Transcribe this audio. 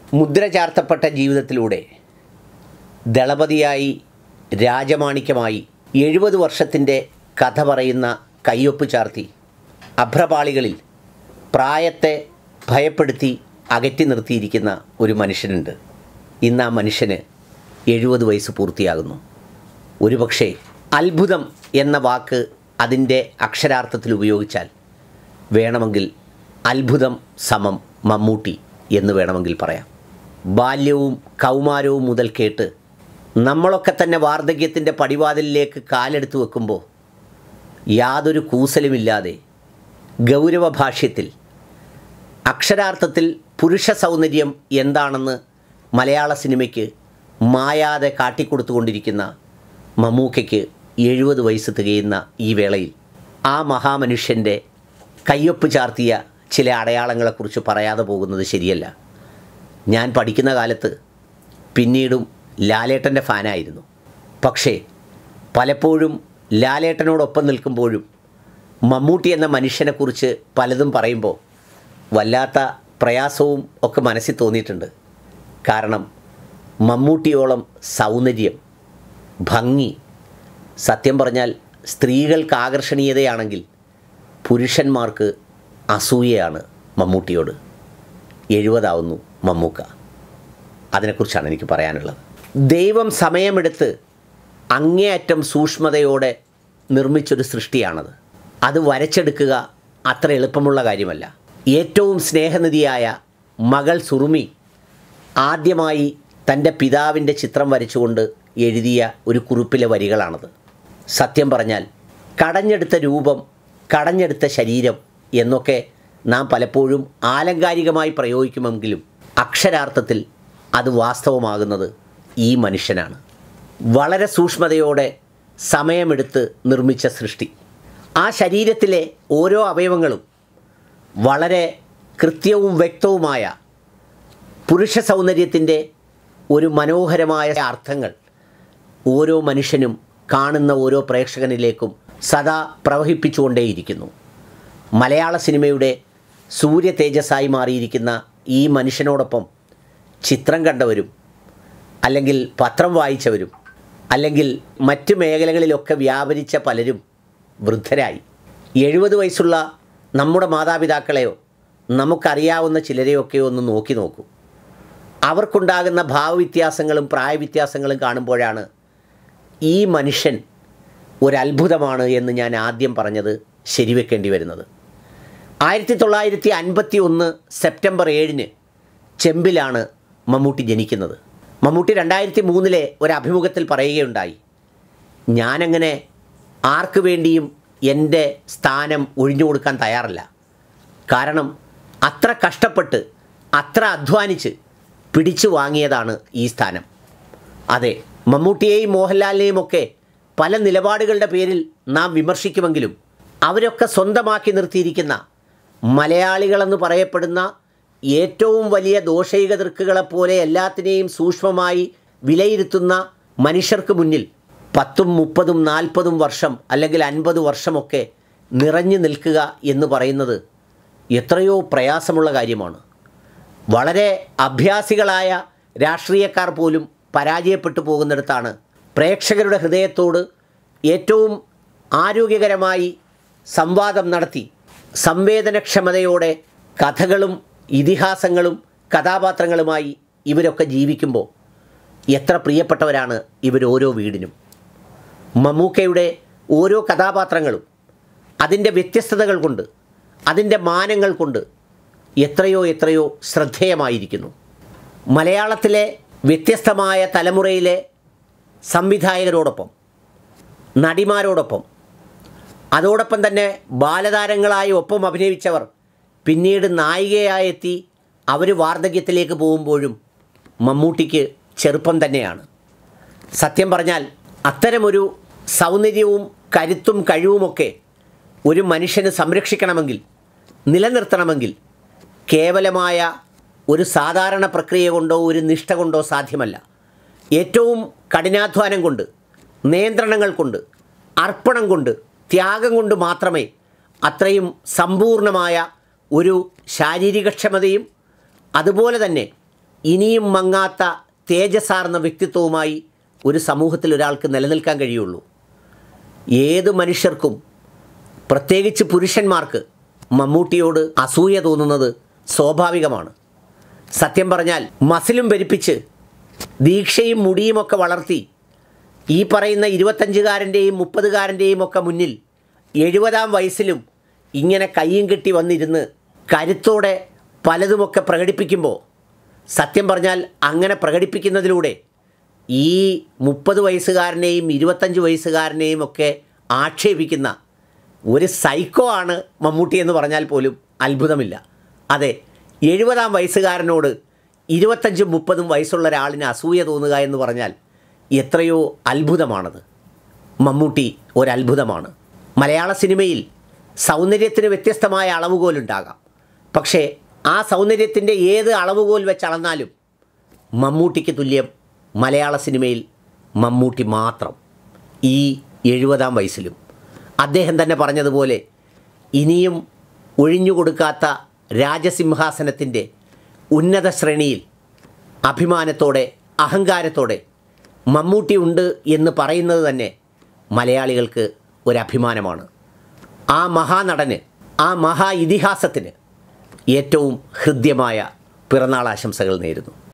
മുദ്ര ചാർത്തപ്പെട്ട ജീവിതത്തിലൂടെ ദളപതിയായി രാജമാണിക്യമായി എഴുപത് വർഷത്തിൻ്റെ കഥ പറയുന്ന കയ്യൊപ്പ് ചാർത്തി അഭ്രപാളികളിൽ പ്രായത്തെ ഭയപ്പെടുത്തി അകറ്റി നിർത്തിയിരിക്കുന്ന ഒരു മനുഷ്യനുണ്ട് ഇന്ന് ആ മനുഷ്യന് എഴുപത് വയസ്സ് പൂർത്തിയാകുന്നു ഒരുപക്ഷെ അത്ഭുതം എന്ന വാക്ക് അതിൻ്റെ അക്ഷരാർത്ഥത്തിൽ ഉപയോഗിച്ചാൽ വേണമെങ്കിൽ അത്ഭുതം സമം മമ്മൂട്ടി എന്ന് വേണമെങ്കിൽ പറയാം ബാല്യവും കൗമാരവും മുതൽ കേട്ട് നമ്മളൊക്കെ തന്നെ വാർദ്ധക്യത്തിൻ്റെ പടിവാതിലിലേക്ക് കാലെടുത്ത് വെക്കുമ്പോൾ യാതൊരു കൂസലുമില്ലാതെ ഗൗരവ ഭാഷ്യത്തിൽ അക്ഷരാർത്ഥത്തിൽ പുരുഷ സൗന്ദര്യം എന്താണെന്ന് മലയാള സിനിമയ്ക്ക് മായാതെ കാട്ടിക്കൊടുത്തുകൊണ്ടിരിക്കുന്ന മമ്മൂക്കയ്ക്ക് എഴുപത് വയസ്സ് തികയുന്ന ഈ വേളയിൽ ആ മഹാമനുഷ്യൻ്റെ കയ്യൊപ്പ് ചാർത്തിയ ചില അടയാളങ്ങളെക്കുറിച്ച് പറയാതെ പോകുന്നത് ശരിയല്ല ഞാൻ പഠിക്കുന്ന കാലത്ത് പിന്നീടും ലാലേട്ടൻ്റെ ഫാനായിരുന്നു പക്ഷേ പലപ്പോഴും ലാലേട്ടനോടൊപ്പം നിൽക്കുമ്പോഴും മമ്മൂട്ടി എന്ന മനുഷ്യനെക്കുറിച്ച് പലതും പറയുമ്പോൾ വല്ലാത്ത പ്രയാസവും ഒക്കെ മനസ്സിൽ തോന്നിയിട്ടുണ്ട് കാരണം മമ്മൂട്ടിയോളം സൗന്ദര്യം ഭംഗി സത്യം പറഞ്ഞാൽ സ്ത്രീകൾക്ക് ആകർഷണീയതയാണെങ്കിൽ പുരുഷന്മാർക്ക് അസൂയയാണ് മമ്മൂട്ടിയോട് എഴുപതാവുന്നു മമ്മൂക്ക അതിനെക്കുറിച്ചാണ് എനിക്ക് പറയാനുള്ളത് ദൈവം സമയമെടുത്ത് അങ്ങേയറ്റം സൂക്ഷ്മതയോടെ നിർമ്മിച്ചൊരു സൃഷ്ടിയാണത് അത് വരച്ചെടുക്കുക അത്ര എളുപ്പമുള്ള കാര്യമല്ല ഏറ്റവും സ്നേഹനിധിയായ മകൾ സുറുമി ആദ്യമായി തൻ്റെ പിതാവിൻ്റെ ചിത്രം വരച്ചുകൊണ്ട് എഴുതിയ ഒരു കുറിപ്പിലെ വരികളാണത് സത്യം പറഞ്ഞാൽ കടഞ്ഞെടുത്ത രൂപം കടഞ്ഞെടുത്ത ശരീരം എന്നൊക്കെ നാം പലപ്പോഴും ആലങ്കാരികമായി പ്രയോഗിക്കുമെങ്കിലും അക്ഷരാർത്ഥത്തിൽ അത് വാസ്തവമാകുന്നത് ഈ മനുഷ്യനാണ് വളരെ സൂക്ഷ്മതയോടെ സമയമെടുത്ത് നിർമ്മിച്ച സൃഷ്ടി ആ ശരീരത്തിലെ ഓരോ അവയവങ്ങളും വളരെ കൃത്യവും വ്യക്തവുമായ പുരുഷ സൗന്ദര്യത്തിൻ്റെ ഒരു മനോഹരമായ അർത്ഥങ്ങൾ ഓരോ മനുഷ്യനും കാണുന്ന ഓരോ പ്രേക്ഷകനിലേക്കും സദാ പ്രവഹിപ്പിച്ചുകൊണ്ടേയിരിക്കുന്നു മലയാള സിനിമയുടെ സൂര്യ തേജസ്സായി മാറിയിരിക്കുന്ന ഈ മനുഷ്യനോടൊപ്പം ചിത്രം കണ്ടവരും അല്ലെങ്കിൽ പത്രം വായിച്ചവരും അല്ലെങ്കിൽ മറ്റ് മേഖലകളിലൊക്കെ വ്യാപരിച്ച പലരും വൃദ്ധരായി എഴുപത് വയസ്സുള്ള നമ്മുടെ മാതാപിതാക്കളെയോ നമുക്കറിയാവുന്ന ചിലരെയൊക്കെയോ ഒന്ന് നോക്കി നോക്കൂ അവർക്കുണ്ടാകുന്ന ഭാവവ്യത്യാസങ്ങളും പ്രായവ്യത്യാസങ്ങളും കാണുമ്പോഴാണ് ഈ മനുഷ്യൻ ഒരത്ഭുതമാണ് എന്ന് ഞാൻ ആദ്യം പറഞ്ഞത് ശരിവെക്കേണ്ടി വരുന്നത് ആയിരത്തി തൊള്ളായിരത്തി അൻപത്തി ഒന്ന് സെപ്റ്റംബർ ഏഴിന് ചെമ്പിലാണ് മമ്മൂട്ടി ജനിക്കുന്നത് മമ്മൂട്ടി രണ്ടായിരത്തി മൂന്നിലെ ഒരു അഭിമുഖത്തിൽ പറയുകയുണ്ടായി ഞാനങ്ങനെ ആർക്ക് വേണ്ടിയും എൻ്റെ സ്ഥാനം ഒഴിഞ്ഞു കൊടുക്കാൻ തയ്യാറല്ല കാരണം അത്ര കഷ്ടപ്പെട്ട് അത്ര അധ്വാനിച്ച് പിടിച്ചു വാങ്ങിയതാണ് ഈ സ്ഥാനം അതെ മമ്മൂട്ടിയെയും മോഹൻലാലിനെയും ഒക്കെ പല നിലപാടുകളുടെ പേരിൽ നാം വിമർശിക്കുമെങ്കിലും അവരൊക്കെ സ്വന്തമാക്കി നിർത്തിയിരിക്കുന്ന മലയാളികളെന്ന് പറയപ്പെടുന്ന ഏറ്റവും വലിയ ദോഷൈക ദൃക്കുകളെപ്പോലെ എല്ലാത്തിനെയും സൂക്ഷ്മമായി വിലയിരുത്തുന്ന മനുഷ്യർക്ക് മുന്നിൽ പത്തും മുപ്പതും നാൽപ്പതും വർഷം അല്ലെങ്കിൽ അൻപത് വർഷമൊക്കെ നിറഞ്ഞു നിൽക്കുക എന്ന് പറയുന്നത് എത്രയോ പ്രയാസമുള്ള കാര്യമാണ് വളരെ അഭ്യാസികളായ രാഷ്ട്രീയക്കാർ പോലും പരാജയപ്പെട്ടു പോകുന്നിടത്താണ് പ്രേക്ഷകരുടെ ഹൃദയത്തോട് ഏറ്റവും ആരോഗ്യകരമായി സംവാദം നടത്തി സംവേദനക്ഷമതയോടെ കഥകളും ഇതിഹാസങ്ങളും കഥാപാത്രങ്ങളുമായി ഇവരൊക്കെ ജീവിക്കുമ്പോൾ എത്ര പ്രിയപ്പെട്ടവരാണ് ഇവരോരോ വീടിനും മമ്മൂക്കയുടെ ഓരോ കഥാപാത്രങ്ങളും അതിൻ്റെ വ്യത്യസ്തതകൾ കൊണ്ട് അതിൻ്റെ മാനങ്ങൾ കൊണ്ട് എത്രയോ എത്രയോ ശ്രദ്ധേയമായിരിക്കുന്നു മലയാളത്തിലെ വ്യത്യസ്തമായ തലമുറയിലെ സംവിധായകരോടൊപ്പം നടിമാരോടൊപ്പം അതോടൊപ്പം തന്നെ ബാലതാരങ്ങളായി ഒപ്പം അഭിനയിച്ചവർ പിന്നീട് നായികയായി എത്തി അവർ വാർദ്ധക്യത്തിലേക്ക് പോകുമ്പോഴും മമ്മൂട്ടിക്ക് ചെറുപ്പം തന്നെയാണ് സത്യം പറഞ്ഞാൽ അത്തരമൊരു സൗന്ദര്യവും കരുത്തും കഴിവുമൊക്കെ ഒരു മനുഷ്യന് സംരക്ഷിക്കണമെങ്കിൽ നിലനിർത്തണമെങ്കിൽ കേവലമായ ഒരു സാധാരണ പ്രക്രിയ കൊണ്ടോ ഒരു നിഷ്ഠ കൊണ്ടോ സാധ്യമല്ല ഏറ്റവും കഠിനാധ്വാനം കൊണ്ട് നിയന്ത്രണങ്ങൾ കൊണ്ട് അർപ്പണം കൊണ്ട് ത്യാഗം കൊണ്ട് മാത്രമേ അത്രയും സമ്പൂർണമായ ഒരു ശാരീരികക്ഷമതയും അതുപോലെ തന്നെ ഇനിയും മങ്ങാത്ത തേജസ്സാർന്ന വ്യക്തിത്വവുമായി ഒരു സമൂഹത്തിൽ ഒരാൾക്ക് നിലനിൽക്കാൻ കഴിയുള്ളൂ ഏത് മനുഷ്യർക്കും പ്രത്യേകിച്ച് പുരുഷന്മാർക്ക് മമ്മൂട്ടിയോട് അസൂയ തോന്നുന്നത് സ്വാഭാവികമാണ് സത്യം പറഞ്ഞാൽ മസിലും പെരുപ്പിച്ച് ദീക്ഷയും മുടിയുമൊക്കെ വളർത്തി ഈ പറയുന്ന ഇരുപത്തഞ്ചുകാരൻ്റെയും മുപ്പതുകാരൻ്റെയും ഒക്കെ മുന്നിൽ എഴുപതാം വയസ്സിലും ഇങ്ങനെ കയ്യും കെട്ടി വന്നിരുന്ന് കരുത്തോടെ പലതുമൊക്കെ പ്രകടിപ്പിക്കുമ്പോൾ സത്യം പറഞ്ഞാൽ അങ്ങനെ പ്രകടിപ്പിക്കുന്നതിലൂടെ ഈ മുപ്പത് വയസ്സുകാരനെയും ഇരുപത്തഞ്ച് വയസ്സുകാരനെയും ഒക്കെ ആക്ഷേപിക്കുന്ന ഒരു സൈക്കോ ആണ് മമ്മൂട്ടി എന്ന് പറഞ്ഞാൽ പോലും അത്ഭുതമില്ല അതെ എഴുപതാം വയസ്സുകാരനോട് ഇരുപത്തഞ്ചും മുപ്പതും വയസ്സുള്ള ഒരാളിന് അസൂയ തോന്നുക എന്ന് പറഞ്ഞാൽ എത്രയോ അത്ഭുതമാണത് മമ്മൂട്ടി ഒരത്ഭുതമാണ് മലയാള സിനിമയിൽ സൗന്ദര്യത്തിന് വ്യത്യസ്തമായ അളവുകോലുണ്ടാകാം പക്ഷേ ആ സൗന്ദര്യത്തിൻ്റെ ഏത് അളവുകോൽ വെച്ച് അളന്നാലും മമ്മൂട്ടിക്ക് തുല്യം മലയാള സിനിമയിൽ മമ്മൂട്ടി മാത്രം ഈ എഴുപതാം വയസ്സിലും അദ്ദേഹം തന്നെ പറഞ്ഞതുപോലെ ഇനിയും ഒഴിഞ്ഞുകൊടുക്കാത്ത രാജസിംഹാസനത്തിൻ്റെ ഉന്നത ശ്രേണിയിൽ അഭിമാനത്തോടെ അഹങ്കാരത്തോടെ മമ്മൂട്ടി ഉണ്ട് എന്ന് പറയുന്നത് തന്നെ മലയാളികൾക്ക് ഒരഭിമാനമാണ് ആ മഹാനടന് ആ മഹാ ഇതിഹാസത്തിന് ഏറ്റവും ഹൃദ്യമായ പിറന്നാൾ ആശംസകൾ നേരുന്നു